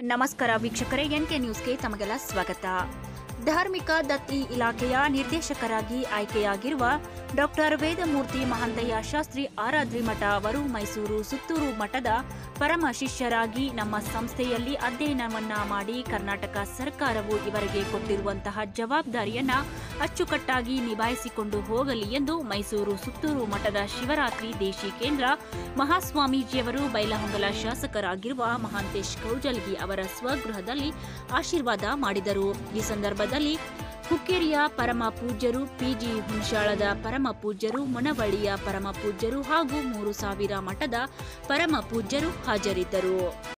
ನಮಸ್ಕಾರ ವೀಕ್ಷಕರೇ ಎನ್ಕೆ ನ್ಯೂಸ್ಗೆ ತಮಗೆಲ್ಲ ಸ್ವಾಗತ ಧಾರ್ಮಿಕ ದತ್ತಿ ಇಲಾಖೆಯ ನಿರ್ದೇಶಕರಾಗಿ ಆಯ್ಕೆಯಾಗಿರುವ ಡಾಕ್ಟರ್ ವೇದಮೂರ್ತಿ ಮಹಂತಯ್ಯ ಶಾಸ್ತ್ರಿ ಆರಾಧ್ರಿ ಮಠ ಅವರು ಮೈಸೂರು ಸುತ್ತೂರು ಮಠದ ಪರಮ ಶಿಷ್ಯರಾಗಿ ನಮ್ಮ ಸಂಸ್ಥೆಯಲ್ಲಿ ಅಧ್ಯಯನವನ್ನ ಮಾಡಿ ಕರ್ನಾಟಕ ಸರ್ಕಾರವು ಇವರಿಗೆ ಕೊಟ್ಟಿರುವಂತಹ ಜವಾಬ್ದಾರಿಯನ್ನ ಅಚ್ಚುಕಟ್ಟಾಗಿ ನಿಭಾಯಿಸಿಕೊಂಡು ಹೋಗಲಿ ಎಂದು ಮೈಸೂರು ಸುತ್ತೂರು ಮಠದ ಶಿವರಾತ್ರಿ ದೇಶಿ ಕೇಂದ್ರ ಮಹಾಸ್ವಾಮೀಜಿಯವರು ಬೈಲಹೊಂಗಲ ಶಾಸಕರಾಗಿರುವ ಮಹಾಂತೇಶ್ ಕೌಜಲ್ಗಿ ಅವರ ಸ್ವಗೃಹದಲ್ಲಿ ಆಶೀರ್ವಾದ ಮಾಡಿದರು ಈ ಸಂದರ್ಭದಲ್ಲಿ ಹುಕ್ಕೇರಿಯ ಪರಮ ಪೂಜ್ಯರು ಪಿಜಿ ಹುಣಶಾಳದ ಪರಮ ಪೂಜ್ಯರು ಮುನವಳ್ಳಿಯ ಪರಮ ಪೂಜ್ಯರು ಹಾಗೂ ಮೂರು ಸಾವಿರ ಮಠದ ಪರಮ ಪೂಜ್ಯರು ಹಾಜರಿದ್ದರು